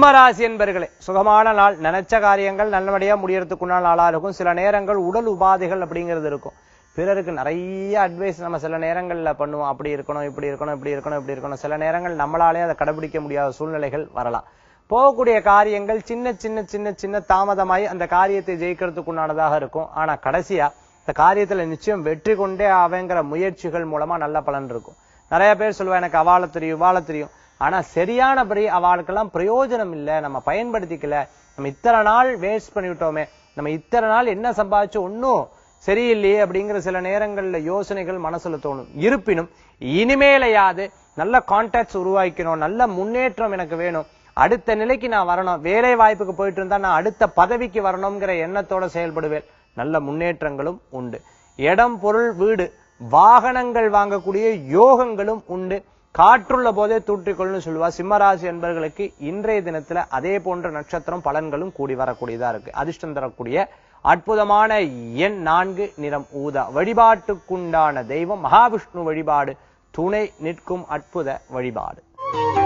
சிம்மராசி என்பர்களே சுகமான நாள் நினைச்ச காரியங்கள் நல்லபடியா முடியறதுக்குண்டான நாளா இருக்கும் சில நேரங்கள் உடல் உபாதைகள் அப்படிங்கிறது இருக்கும் பிறருக்கு நிறைய அட்வைஸ் நம்ம சில நேரங்கள்ல பண்ணுவோம் அப்படி இருக்கணும் இப்படி இருக்கணும் இப்படி இருக்கணும் இப்படி இருக்கணும் சில நேரங்கள் நம்மளாலே அதை கடைபிடிக்க முடியாத சூழ்நிலைகள் வரலாம் போகக்கூடிய காரியங்கள் சின்ன சின்ன சின்ன சின்ன தாமதமாய் அந்த காரியத்தை ஜெயிக்கிறதுக்குண்டானதாக இருக்கும் ஆனா கடைசியா இந்த காரியத்துல நிச்சயம் வெற்றி கொண்டே ஆவேங்கிற முயற்சிகள் மூலமா நல்ல பலன் இருக்கும் நிறைய பேர் சொல்லுவா எனக்கு அவாள தெரியும் இவாள தெரியும் ஆனா சரியானபடி அவளுக்கெல்லாம் பிரயோஜனம் இல்ல நம்ம பயன்படுத்திக்கல நம்ம இத்தனை நாள் வேஸ்ட் பண்ணிவிட்டோமே நம்ம இத்தனை நாள் என்ன சம்பாதிச்சு ஒன்னும் சரியில்லையே அப்படிங்கிற சில நேரங்கள்ல யோசனைகள் மனசுல தோணும் இருப்பினும் இனிமேலையாது நல்ல கான்டாக்ட்ஸ் உருவாக்கணும் நல்ல முன்னேற்றம் எனக்கு வேணும் அடுத்த நிலைக்கு நான் வரணும் வேலை வாய்ப்புக்கு போயிட்டு இருந்தா நான் அடுத்த பதவிக்கு வரணுங்கிற எண்ணத்தோட செயல்படுவேன் நல்ல முன்னேற்றங்களும் உண்டு இடம் பொருள் வீடு வாகனங்கள் வாங்கக்கூடிய யோகங்களும் உண்டு காற்றுள்ள போதே தூற்றிக்கொள்னு சொல்லுவா சிம்மராசி என்பவர்களுக்கு இன்றைய தினத்துல அதே போன்ற நட்சத்திரம் பலன்களும் கூடி வரக்கூடியதா இருக்கு அதிர்ஷ்டம் தரக்கூடிய அற்புதமான எண் நான்கு நிறம் ஊதா வழிபாட்டுக்குண்டான தெய்வம் மகாவிஷ்ணு வழிபாடு துணை நிற்கும் அற்புத வழிபாடு